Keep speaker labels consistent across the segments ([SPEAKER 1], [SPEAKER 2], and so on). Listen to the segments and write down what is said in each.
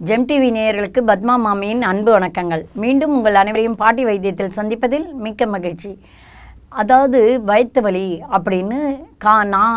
[SPEAKER 1] GeM TV நேயர்களுக்கு பத்மா மாமியின் அன்பு வணக்கங்கள் மீண்டும் உங்கள் அனைவரையும் பாட்டி வைத்தியத்தில் சந்திப்பதில் மிக்க மகிழ்ச்சி அதாவது வயிற்று வலி அப்படின்னு கா நான்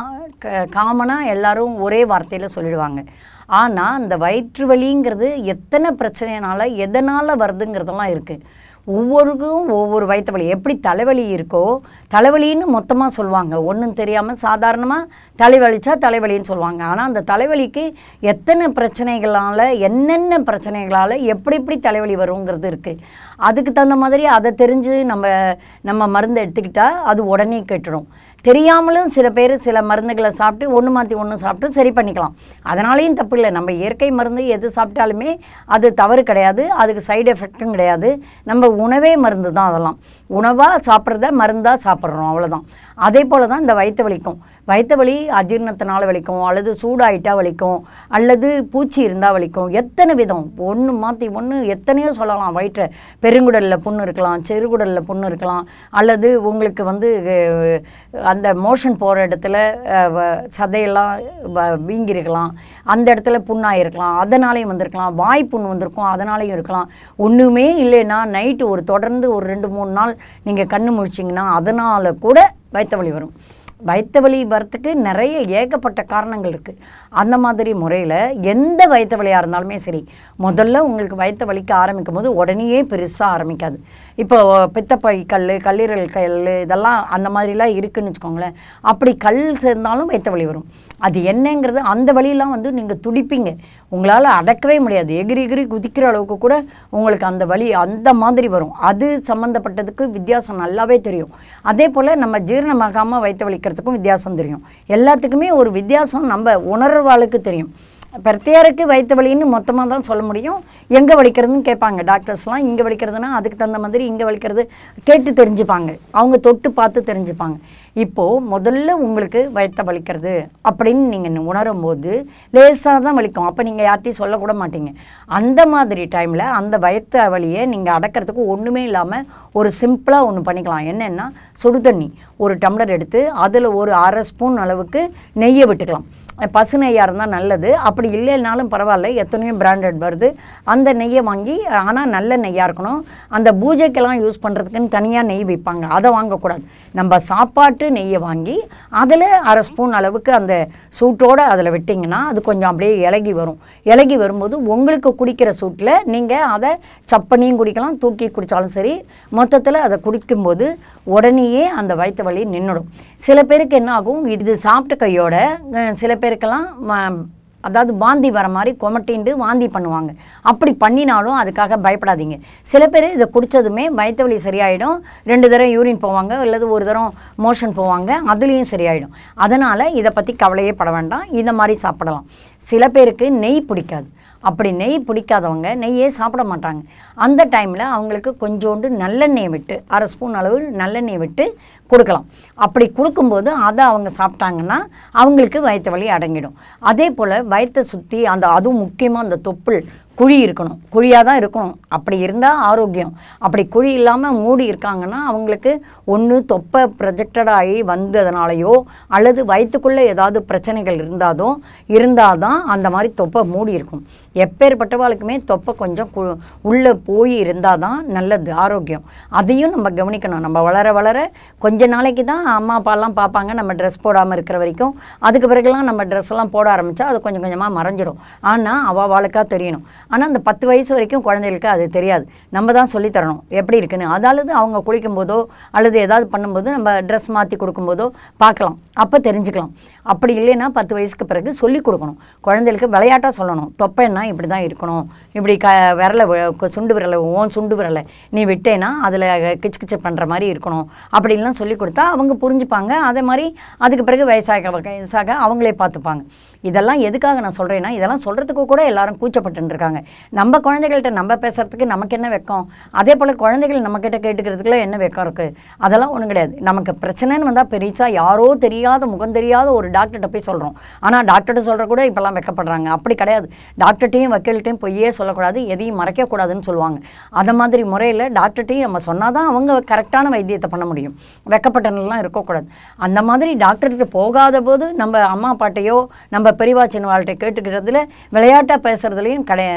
[SPEAKER 1] காமனாக எல்லாரும் ஒரே வார்த்தையில் சொல்லிடுவாங்க ஆனால் அந்த வயிற்று வலிங்கிறது எத்தனை பிரச்சனைனால எதனால் வருதுங்கிறதெல்லாம் இருக்குது ஒவ்வொருக்கும் ஒவ்வொரு வயிற்று வலி எப்படி தலைவலி இருக்கோ தலைவலின்னு மொத்தமாக சொல்லுவாங்க ஒன்றும் தெரியாமல் சாதாரணமாக தலைவலிச்சா தலைவலின்னு சொல்லுவாங்க ஆனால் அந்த தலைவலிக்கு எத்தனை பிரச்சனைகளால் என்னென்ன பிரச்சனைகளால் எப்படி எப்படி தலைவலி வருங்கிறது இருக்குது அதுக்கு தகுந்த மாதிரி அதை தெரிஞ்சு நம்ம நம்ம மருந்து எடுத்துக்கிட்டால் அது உடனே கெட்டுடும் தெரியாமலும் சில பேர் சில மருந்துகளை சாப்பிட்டு ஒன்று மாற்றி ஒன்று சாப்பிட்டு சரி பண்ணிக்கலாம் அதனாலேயும் தப்பு இல்லை நம்ம இயற்கை மருந்து எது சாப்பிட்டாலுமே அது தவறு கிடையாது அதுக்கு சைடு எஃபெக்ட்டும் கிடையாது நம்ம உணவே மருந்து தான் அதெல்லாம் உணவாக சாப்பிட்றத மருந்தாக சாப்பிட்றோம் அவ்வளோதான் அதே போல் தான் இந்த வயிற்று வலிக்கும் வயிற்று வலி அஜீரணத்தினால வலிக்கும் அல்லது சூடாயிட்டா வலிக்கும் அல்லது பூச்சி இருந்தால் வலிக்கும் எத்தனை விதம் ஒன்று மாற்றி ஒன்று எத்தனையோ சொல்லலாம் வயிற்று பெருங்குடலில் புண்ணு இருக்கலாம் சிறுகுடலில் புண்ணு இருக்கலாம் அல்லது உங்களுக்கு வந்து அஹ், அந்த மோஷன் போகிற இடத்துல அஹ், வ- சதையெல்லாம் வ- வீங்கியிருக்கலாம் அந்த இடத்துல புண்ணாயிருக்கலாம் அதனாலையும் வந்திருக்கலாம் வாய் புண்ணு வந்திருக்கும் அதனாலையும் இருக்கலாம் ஒன்றுமே இல்லைன்னா நைட்டு ஒரு தொடர்ந்து ஒரு ரெண்டு மூணு நாள் நீங்கள் கண்ணு முழிச்சிங்கன்னா அதனால் கூட வயிற்று வலி வரும் வயிற்று வலி வரத்துக்கு நிறைய ஏகப்பட்ட காரணங்கள் இருக்குது அந்த மாதிரி முறையில் எந்த வயிற்று வலியாக இருந்தாலுமே சரி முதல்ல உங்களுக்கு வயிற்று வலிக்க ஆரம்பிக்கும் போது உடனேயே பெருசாக ஆரம்பிக்காது இப்போ பித்தப்பை கல் கல்லீரல் கல் இதெல்லாம் அந்த மாதிரிலாம் இருக்குன்னு வச்சுக்கோங்களேன் அப்படி கல் சேர்ந்தாலும் வயிற்று வலி வரும் அது என்னங்கிறது அந்த வலியெல்லாம் வந்து நீங்கள் துடிப்பீங்க உங்களால் அடக்கவே முடியாது எகிரி எகிரி குதிக்கிற அளவுக்கு கூட உங்களுக்கு அந்த வலி அந்த மாதிரி வரும் அது சம்மந்தப்பட்டதுக்கு வித்தியாசம் நல்லாவே தெரியும் அதே போல் நம்ம ஜீரணமாகாமல் வயிற்று வலிக்கிறதுக்கும் வித்தியாசம் தெரியும் எல்லாத்துக்குமே ஒரு வித்தியாசம் நம்ம உணர்வாளுக்கு தெரியும் பிரத்தியாருக்கு வயிற்று வலின்னு மொத்தமாக தான் சொல்ல முடியும் எங்கே வலிக்கிறதுன்னு கேட்பாங்க டாக்டர்ஸ்லாம் இங்கே வலிக்கிறதுனா அதுக்கு தகுந்த மாதிரி இங்கே வலிக்கிறது கேட்டு தெரிஞ்சுப்பாங்க அவங்க தொட்டு பார்த்து தெரிஞ்சுப்பாங்க இப்போது முதல்ல உங்களுக்கு வயிற்ற வலிக்கிறது அப்படின்னு நீங்கள் உணரும் போது லேசாக தான் வலிக்கும் அப்போ நீங்கள் யார்ட்டையும் சொல்லக்கூட மாட்டீங்க அந்த மாதிரி டைமில் அந்த வயிற்று வலியை நீங்கள் அடக்கிறதுக்கு ஒன்றுமே இல்லாமல் ஒரு சிம்பிளாக ஒன்று பண்ணிக்கலாம் என்னென்னா சுடு தண்ணி ஒரு டம்ளர் எடுத்து அதில் ஒரு அரை ஸ்பூன் அளவுக்கு நெய்யை விட்டுக்கலாம் பசு நெய்யாக இருந்தால் நல்லது அப்படி இல்லைனாலும் பரவாயில்ல எத்தனையோ பிராண்டட் வருது அந்த நெய்யை வாங்கி ஆனால் நல்ல நெய்யாக இருக்கணும் அந்த பூஜைக்கெல்லாம் யூஸ் பண்ணுறதுக்குன்னு தனியாக நெய் விற்பாங்க அதை வாங்கக்கூடாது நம்ம சாப்பாட்டு நெய்யை வாங்கி அதில் அரை ஸ்பூன் அளவுக்கு அந்த சூட்டோடு அதில் விட்டிங்கன்னா அது கொஞ்சம் அப்படியே இலகி வரும் இலகி வரும்போது உங்களுக்கு குடிக்கிற சூட்டில் நீங்கள் அதை சப்பனியும் குடிக்கலாம் தூக்கி குடித்தாலும் சரி மொத்தத்தில் அதை குடிக்கும்போது உடனேயே அந்த வயிற்று வலி நின்றுடும் சில பேருக்கு என்ன ஆகும் இது சாப்பிட்ட கையோட அஹ், சில பேருக்கெல்லாம் ம- அதாவது வாந்தி வர மாதிரி கொமட்டிண்டு வாந்தி பண்ணுவாங்க அப்படி பண்ணினாலும் அதுக்காக பயப்படாதீங்க சில பேர் இதை குடித்ததுமே வயிற்று வலி சரியாயிடும் ரெண்டு தடவை யூரின் போவாங்க அல்லது ஒரு தரம் மோஷன் போவாங்க அதுலேயும் சரியாயிடும் அதனால் இதை பற்றி கவலையே பட வேண்டாம் இந்த மாதிரி சாப்பிடலாம் சில பேருக்கு நெய் பிடிக்காது அப்படி நெய் பிடிக்காதவங்க நெய்யே சாப்பிட மாட்டாங்க அந்த டைமில் அவங்களுக்கு கொஞ்சோண்டு நல்லெண்ணெய் விட்டு அரை ஸ்பூன் அளவு நல்லெண்ணெய் விட்டு கொடுக்கலாம் அப்படி கொடுக்கும்போது அதை அவங்க சாப்பிட்டாங்கன்னா அவங்களுக்கு வயிற்று வலி அடங்கிடும் அதே போல் வயிற்றை சுற்றி அந்த அதுவும் முக்கியமாக அந்த தொப்புள் குழி இருக்கணும் குழியாக தான் இருக்கணும் அப்படி இருந்தால் ஆரோக்கியம் அப்படி குழி இல்லாமல் மூடி இருக்காங்கன்னா அவங்களுக்கு ஒன்று தொப்பை ப்ரொஜெக்டட் ஆகி வந்ததுனாலையோ அல்லது வயிற்றுக்குள்ளே ஏதாவது பிரச்சனைகள் இருந்தாதோ இருந்தால் தான் அந்த மாதிரி தொப்பை மூடி இருக்கும் எப்பேற்பட்டவாளுக்குமே தொப்பை கொஞ்சம் கு உள்ளே போய் இருந்தால் தான் நல்லது ஆரோக்கியம் அதையும் நம்ம கவனிக்கணும் நம்ம வளர வளர கொஞ்ச நாளைக்கு தான் அம்மா அப்பாலாம் பார்ப்பாங்க நம்ம ட்ரெஸ் போடாமல் இருக்கிற வரைக்கும் அதுக்கு பிறகுலாம் நம்ம ட்ரெஸ் எல்லாம் போட ஆரம்பித்தா அது கொஞ்சம் கொஞ்சமாக மறைஞ்சிரும் ஆனால் அவள் வாளுக்காக தெரியணும் ஆனால் அந்த பத்து வயசு வரைக்கும் குழந்தைகளுக்கு அது தெரியாது நம்ம தான் சொல்லித் தரணும் எப்படி இருக்குன்னு அதாவது அவங்க குளிக்கும் போதோ அல்லது ஏதாவது பண்ணும்போது நம்ம ட்ரெஸ் மாற்றி கொடுக்கும்போதோ பார்க்கலாம் அப்போ தெரிஞ்சுக்கலாம் அப்படி இல்லைன்னா பத்து வயசுக்கு பிறகு சொல்லிக் கொடுக்கணும் குழந்தைகளுக்கு விளையாட்டாக சொல்லணும் தொப்பைன்னா இப்படி தான் இருக்கணும் இப்படி க விரலை வி- கு- சுண்டு விரலை ஓன் சுண்டு விரலை நீ விட்டேன்னா அதில் கிச்சு கிச்சு பண்ணுற மாதிரி இருக்கணும் அப்படின்லாம் சொல்லி கொடுத்தா அவங்க புரிஞ்சுப்பாங்க அதே மாதிரி அதுக்கு பிறகு வயசாக வயசாக அவங்களே பார்த்துப்பாங்க இதெல்லாம் எதுக்காக நான் சொல்கிறேன்னா இதெல்லாம் சொல்கிறதுக்கு கூட எல்லாரும் கூச்சப்பட்டுன்னு இருக்காங்க நம்ம குழந்தைகள்கிட்ட நம்ம பேசுகிறதுக்கு நமக்கு என்ன வெக்கம் அதே போல் குழந்தைகள் நம்மக்கிட்ட கேட்டுக்கிறதுக்குலாம் என்ன வெக்கம் இருக்குது அதெல்லாம் ஒன்றும் கிடையாது நமக்கு பிரச்சனைன்னு வந்தால் பெருசாக யாரோ தெரியாத முகம் தெரியாத ஒரு டாக்டர்கிட்ட போய் சொல்கிறோம் ஆனால் டாக்டர்கிட்ட சொல்கிற கூட இப்போல்லாம் வெக்கப்படுறாங்க அப்படி கிடையாது டாக்டர்கிட்டையும் வக்கீல்கிட்டையும் பொய்யே சொல்லக்கூடாது எதையும் மறைக்கக்கூடாதுன்னு சொல்லுவாங்க அந்த மாதிரி முறையில் டாக்டர்கிட்டையும் நம்ம சொன்னால் தான் அவங்க கரெக்டான வைத்தியத்தை பண்ண முடியும் வெக்கப்பட்டனெல்லாம் இருக்கக்கூடாது அந்த மாதிரி டாக்டர்கிட்ட போகாத போது நம்ம அம்மா அப்பாட்டையோ நம்ம பெரியவா சின்னவாள்கிட்ட கேட்டுக்கிறதுல விளையாட்டாக பேசுகிறதுலையும் கிடையாது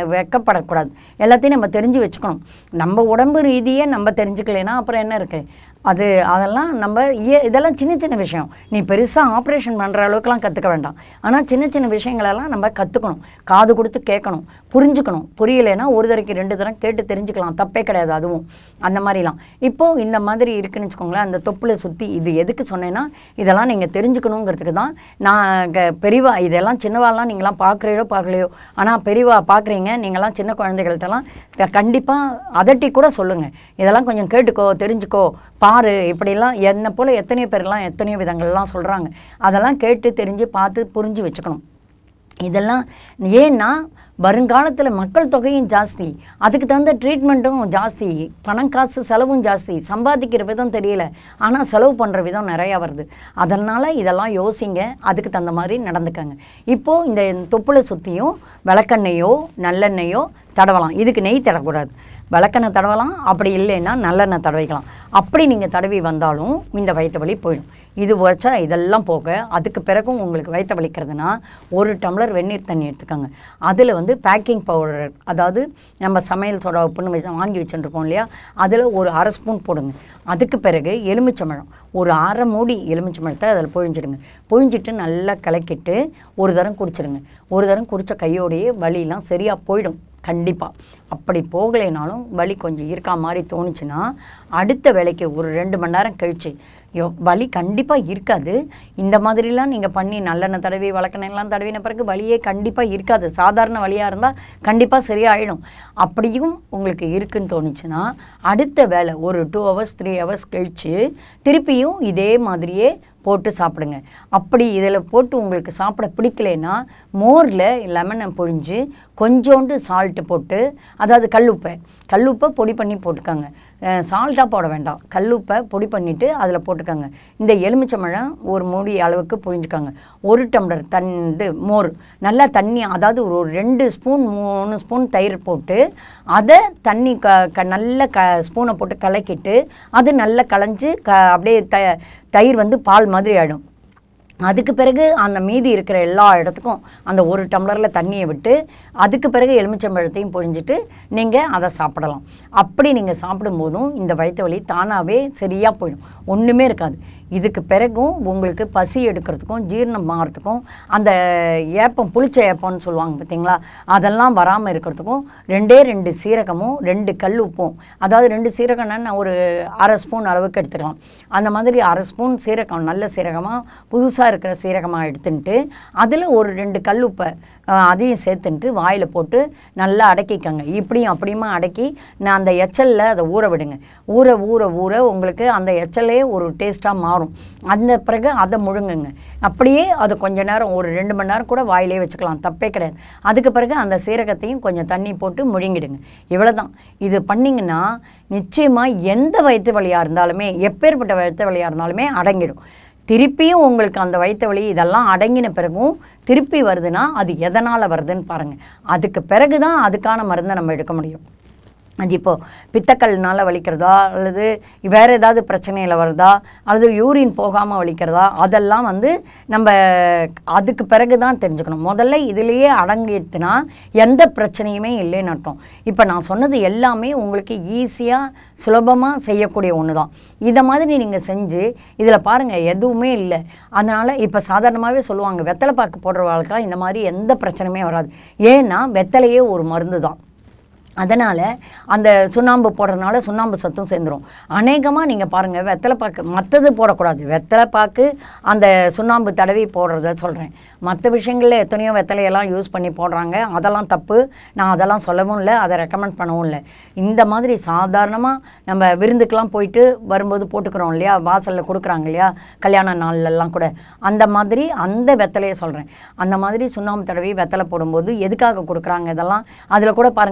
[SPEAKER 1] வெக்கப்படக்கூடாது எல்லாத்தையும் நம்ம தெரிஞ்சு வச்சுக்கணும் நம்ம உடம்பு ரீதியே நம்ம தெரிஞ்சுக்கலைன்னா அப்புறம் என்ன இருக்குது அது அதெல்லாம் நம்ம இய- இதெல்லாம் சின்ன சின்ன விஷயம் நீ பெருசாக ஆப்ரேஷன் பண்ணுற அளவுக்குலாம் கற்றுக்க வேண்டாம் ஆனால் சின்ன சின்ன விஷயங்களெல்லாம் நம்ம கற்றுக்கணும் காது கொடுத்து கேட்கணும் புரிஞ்சுக்கணும் புரியலைன்னா ஒரு தடவைக்கு ரெண்டு தரம் கேட்டு தெரிஞ்சுக்கலாம் தப்பே கிடையாது அதுவும் அந்த மாதிரிலாம் இப்போது இந்த மாதிரி இருக்குன்னு வச்சுக்கோங்களேன் அந்த தொப்புளை சுற்றி இது எதுக்கு சொன்னேன்னா இதெல்லாம் நீங்கள் தெரிஞ்சுக்கணுங்கிறதுக்கு தான் நான் க- பெரியவா இதெல்லாம் சின்னவாலாம் நீங்களாம் பார்க்குறீங்களோ பார்க்கலையோ ஆனால் பெரியவா பார்க்குறீங்க நீங்களாம் சின்ன குழந்தைகள்கிட்டலாம் கண்டிப்பாக அதட்டி கூட சொல்லுங்கள் இதெல்லாம் கொஞ்சம் கேட்டுக்கோ தெரிஞ்சுக்கோ பாரு இப்படிலாம் என்னை போல் எத்தனையோ பேர்லாம் எத்தனையோ விதங்கள்லாம் சொல்கிறாங்க அதெல்லாம் கேட்டு தெரிஞ்சு பார்த்து புரிஞ்சு வச்சுக்கணும் இதெல்லாம் ஏன்னா வருங்காலத்தில் மக்கள் தொகையும் ஜாஸ்தி அதுக்கு தகுந்த ட்ரீட்மெண்ட்டும் ஜாஸ்தி பணம் காசு செலவும் ஜாஸ்தி சம்பாதிக்கிற விதம் தெரியல ஆனால் செலவு பண்ணுற விதம் நிறையா வருது அதனால் இதெல்லாம் யோசிங்க அதுக்கு தகுந்த மாதிரி நடந்துக்கங்க இப்போது இந்த தொப்புளை சுற்றியும் விளக்கெண்ணெயோ நல்லெண்ணெயோ தடவலாம் இதுக்கு நெய் தடக்கூடாது விளக்கெண்ணெய் தடவலாம் அப்படி இல்லைன்னா நல்லெண்ணெய் தடவிக்கலாம் அப்படி நீங்கள் தடவி வந்தாலும் இந்த வயிற்று வலி போயிடும் இது வச்சா இதெல்லாம் போக அதுக்கு பிறகும் உங்களுக்கு வயிற்று வலிக்கிறதுனா ஒரு டம்ளர் வெந்நீர் தண்ணி எடுத்துக்கோங்க அதில் வந்து பேக்கிங் பவுடர் அதாவது நம்ம சமையல் சோடா உப்புன்னு வச்சு வாங்கி வச்சுருப்போம் இல்லையா அதில் ஒரு அரை ஸ்பூன் போடுங்க அதுக்கு பிறகு எலுமிச்சம்பழம் ஒரு அரை மூடி எலுமிச்சம்பழத்தை அதில் பொழிஞ்சிடுங்க பொழிஞ்சிட்டு நல்லா கலக்கிட்டு ஒரு தரம் குடிச்சிடுங்க ஒரு தரம் குடித்த கையோடையே வலியெல்லாம் சரியாக போயிடும் கண்டிப்பாக அப்படி போகலைனாலும் வலி கொஞ்சம் இருக்கா மாதிரி தோணுச்சுன்னா அடுத்த வேலைக்கு ஒரு ரெண்டு மணி நேரம் கழிச்சு யோ வலி கண்டிப்பாக இருக்காது இந்த மாதிரிலாம் நீங்கள் பண்ணி நல்லெண்ணெய் தடவி வழக்கெண்ணெய்லாம் தடவின பிறகு வலியே கண்டிப்பாக இருக்காது சாதாரண வலியாக இருந்தால் கண்டிப்பாக சரியாயிடும் அப்படியும் உங்களுக்கு இருக்குன்னு தோணுச்சுன்னா அடுத்த வேலை ஒரு டூ ஹவர்ஸ் த்ரீ ஹவர்ஸ் கழித்து திருப்பியும் இதே மாதிரியே போட்டு சாப்பிடுங்க அப்படி இதில் போட்டு உங்களுக்கு சாப்பிட பிடிக்கலைன்னா மோரில் லெமனை பொழிஞ்சு கொஞ்சோண்டு சால்ட்டு போட்டு அதாவது கல்லுப்பை கல்லுப்பை பொடி பண்ணி போட்டுக்கோங்க சால்ட்டாக போட வேண்டாம் கல்லுப்பை பொடி பண்ணிவிட்டு அதில் போட்டுக்கோங்க இந்த எலுமிச்சம்பழம் ஒரு மூடி அளவுக்கு பொழிஞ்சுக்கோங்க ஒரு டம்ளர் தன் இது மோர் நல்லா தண்ணி அதாவது ஒரு ஒரு ரெண்டு ஸ்பூன் மூணு ஸ்பூன் தயிர் போட்டு அதை தண்ணி க க நல்ல க ஸ்பூனை போட்டு கலக்கிட்டு அது நல்லா கலைஞ்சு க அப்படியே த தயிர் வந்து பால் மாதிரி ஆகிடும் அதுக்கு பிறகு அந்த மீதி இருக்கிற எல்லா இடத்துக்கும் அந்த ஒரு டம்ளரில் தண்ணியை விட்டு அதுக்கு பிறகு எலுமிச்சம்பழத்தையும் பொழிஞ்சிட்டு நீங்கள் அதை சாப்பிடலாம் அப்படி நீங்கள் சாப்பிடும்போதும் இந்த வயிற்று வலி தானாகவே சரியாக போயிடும் ஒன்றுமே இருக்காது இதுக்கு பிறகும் உங்களுக்கு பசி எடுக்கிறதுக்கும் ஜீரணம் ஆகிறதுக்கும் அந்த ஏப்பம் புளிச்ச ஏப்பம்னு சொல்லுவாங்க பார்த்தீங்களா அதெல்லாம் வராமல் இருக்கிறதுக்கும் ரெண்டே ரெண்டு சீரகமும் ரெண்டு கல் உப்பும் அதாவது ரெண்டு சீரகம்னா நான் ஒரு அரை ஸ்பூன் அளவுக்கு எடுத்துக்கலாம் அந்த மாதிரி அரை ஸ்பூன் சீரகம் நல்ல சீரகமாக புதுசாக இருக்கிற சீரகமாக எடுத்துன்ட்டு அதில் ஒரு ரெண்டு கல் உப்பை அஹ், அதையும் சேர்த்துன்ட்டு வாயில் போட்டு நல்லா அடக்கிக்கங்க இப்படியும் அப்படியுமா அடக்கி நான் அந்த எச்சலில் அதை ஊற விடுங்க ஊற ஊற ஊற உங்களுக்கு அந்த எச்சலே ஒரு டேஸ்ட்டாக மாறும் அந்த பிறகு அதை முழுங்குங்க அப்படியே அது கொஞ்ச நேரம் ஒரு ரெண்டு மணி நேரம் கூட வாயிலே வச்சுக்கலாம் தப்பே கிடையாது அதுக்கு பிறகு அந்த சீரகத்தையும் கொஞ்சம் தண்ணி போட்டு முழுங்கிடுங்க இவ்வளவுதான் இது பண்ணிங்கன்னா நிச்சயமாக எந்த வயிற்று வலியாக இருந்தாலுமே எப்பேற்பட்ட வயிற்று வலியாக இருந்தாலுமே அடங்கிடும் திருப்பியும் உங்களுக்கு அந்த வயிற்று வலி இதெல்லாம் அடங்கின பிறகும் திருப்பி வருதுன்னா அது எதனால் வருதுன்னு பாருங்கள் அதுக்கு பிறகு தான் அதுக்கான மருந்தை நம்ம எடுக்க முடியும் அது இப்போ பித்தக்கல்னால வலிக்கிறதா அல்லது வேறு ஏதாவது பிரச்சனையில் வருதா அல்லது யூரின் போகாமல் வலிக்கிறதா அதெல்லாம் வந்து நம்ம அதுக்கு பிறகு தான் தெரிஞ்சுக்கணும் முதல்ல இதுலேயே அடங்கிடுத்துனா எந்த பிரச்சனையுமே இல்லைன்னு அர்த்தம் இப்போ நான் சொன்னது எல்லாமே உங்களுக்கு ஈஸியாக சுலபமாக செய்யக்கூடிய ஒன்று தான் இதை மாதிரி நீங்கள் செஞ்சு இதில் பாருங்கள் எதுவுமே இல்லை அதனால் இப்போ சாதாரணமாகவே சொல்லுவாங்க வெத்தலை பாக்கு போடுறவங்களுக்கெல்லாம் இந்த மாதிரி எந்த பிரச்சனையுமே வராது ஏன்னா வெத்தலையே ஒரு மருந்து தான் அதனால் அந்த சுண்ணாம்பு போடுறதுனால சுண்ணாம்பு சத்தும் சேர்ந்துரும் அநேகமாக நீங்கள் பாருங்கள் வெத்தலைப்பாக்கு மற்றது போடக்கூடாது வெத்தலைப்பாக்கு அந்த சுண்ணாம்பு தடவி போடுறத சொல்கிறேன் மற்ற விஷயங்களில் எத்தனையோ வெத்தலையெல்லாம் யூஸ் பண்ணி போடுறாங்க அதெல்லாம் தப்பு நான் அதெல்லாம் சொல்லவும் இல்லை அதை ரெக்கமெண்ட் பண்ணவும் இல்லை இந்த மாதிரி சாதாரணமாக நம்ம விருந்துக்கெலாம் போயிட்டு வரும்போது போட்டுக்கிறோம் இல்லையா வாசலில் கொடுக்குறாங்க இல்லையா கல்யாண நாள்லலாம் கூட அந்த மாதிரி அந்த வெத்தலையை சொல்கிறேன் அந்த மாதிரி சுண்ணாம்பு தடவி வெத்தலை போடும்போது எதுக்காக கொடுக்குறாங்க இதெல்லாம் அதில் கூட பாருங்கள் பெருஞ்சீரகம்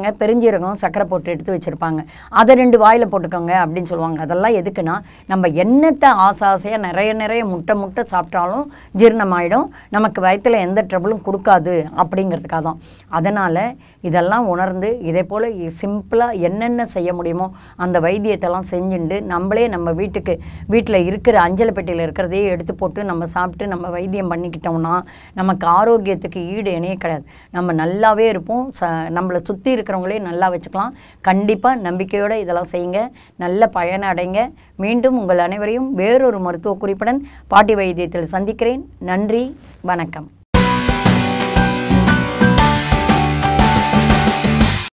[SPEAKER 1] கருஞ்சீரகம் சக்கரை போட்டு எடுத்து வச்சுருப்பாங்க அதை ரெண்டு வாயில் போட்டுக்கோங்க அப்படின்னு சொல்லுவாங்க அதெல்லாம் எதுக்குன்னா நம்ம என்னத்தை ஆசை ஆசையாக நிறைய நிறைய முட்டை முட்டை சாப்பிட்டாலும் ஜீரணமாயிடும் நமக்கு வயிற்றில் எந்த ட்ரபிளும் கொடுக்காது அப்படிங்கிறதுக்காக தான் அதனால் இதெல்லாம் உணர்ந்து இதே போல் சிம்பிளாக என்னென்ன செய்ய முடியுமோ அந்த வைத்தியத்தெல்லாம் செஞ்சுண்டு நம்மளே நம்ம வீட்டுக்கு வீட்டில் இருக்கிற அஞ்சல் பெட்டியில் இருக்கிறதையே எடுத்து போட்டு நம்ம சாப்பிட்டு நம்ம வைத்தியம் பண்ணிக்கிட்டோம்னா நமக்கு ஆரோக்கியத்துக்கு ஈடு இணையே கிடையாது நம்ம நல்லாவே இருப்போம் ச நம்மளை சுற்றி இருக்கிறவங்களே நல்லா வச்சுக்கலாம் கண்டிப்பாக நம்பிக்கையோடு இதெல்லாம் செய்யுங்க நல்ல பயனை அடைங்க மீண்டும் உங்கள் அனைவரையும் வேறொரு மருத்துவ குறிப்புடன் பாட்டி வைத்தியத்தில் சந்திக்கிறேன் நன்றி வணக்கம்